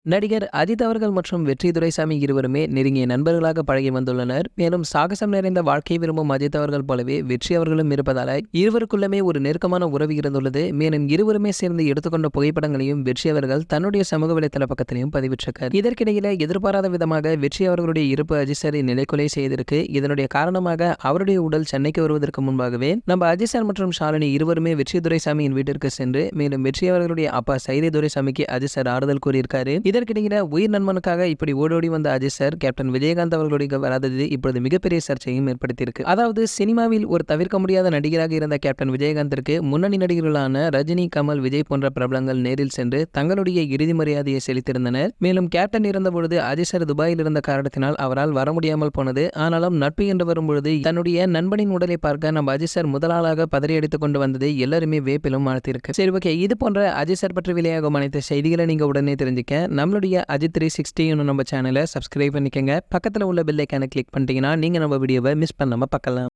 நடிகர் அஜித் அவர்கள் மற்றும் வெற்றி துரைசாமி இருவருமே நெருங்கிய நண்பர்களாக பழகி வந்துள்ளனர் மேலும் சாகசம் நிறைந்த வாழ்க்கை விரும்பும் அஜித் அவர்கள் போலவே வெற்றி அவர்களும் இருப்பதால இருவருக்குள்ளமே ஒரு நெருக்கமான உறவு இருந்துள்ளது மேலும் இருவருமே சேர்ந்து எடுத்துக்கொண்ட புகைப்படங்களையும் வெற்றி அவர்கள் தன்னுடைய சமூக வலைதள பக்கத்திலையும் பதிவிட்டிருக்கார் இதற்கிடையில எதிர்பாராத விதமாக வெற்றி அவர்களுடைய இருப்பு அஜித் சாரை நிலைக்குலை செய்திருக்கு இதனுடைய காரணமாக அவருடைய உடல் சென்னைக்கு வருவதற்கு முன்பாகவே நம்ம அஜித் சார் மற்றும் ஷாலினி இருவருமே வெற்றி துரைசாமியின் வீட்டிற்கு சென்று மேலும் வெற்றி அவர்களுடைய அப்பா சைதை துரைசாமிக்கு அஜித் சார் ஆறுதல் கூறியிருக்காரு இதற்கிடையில உயிர் நண்பனுக்காக இப்படி ஓடோடி வந்த அஜித் சார் கேப்டன் விஜயகாந்த் அவர்களுடைய வராதது இப்பொழுது மிகப்பெரிய சர்ச்சையும் ஏற்படுத்தியிருக்கு அதாவது சினிமாவில் ஒரு தவிர்க்க முடியாத நடிகராக இருந்த கேப்டன் விஜயகாந்திற்கு முன்னணி நடிகர்களான ரஜினி கமல் விஜய் போன்ற பிரபலங்கள் நேரில் சென்று தங்களுடைய இறுதி மரியாதையை செலுத்தியிருந்தனர் மேலும் கேப்டன் இருந்தபொழுது அஜித் சார் துபாயில் இருந்த காரணத்தினால் அவரால் வர முடியாமல் போனது ஆனாலும் நட்பு என்று வரும்பொழுது தன்னுடைய நண்பனின் உடலை பார்க்க நம்ம அஜித் சார் முதலாளாக பதறி அடித்துக் கொண்டு வந்தது எல்லாருமே வேப்பிலும் அழைத்திருக்கு சரி ஓகே இது போன்ற அஜித் சார் பற்றி வெளியாகும் அனைத்து செய்திகளை நீங்க உடனே தெரிஞ்சுக்க நம்மளுடைய அஜித் த்ரீ சிக்ஸ்டி நம்ம சேனலை சப்ஸ்கிரைப் பண்ணிக்கங்க பக்கத்தில் உள்ள பெல் ஐக்கானை கிளிக் பண்ணிட்டீங்கன்னா நீங்கள் நம்ம வீடியோவை மிஸ் பண்ணாமல் பார்க்கலாம்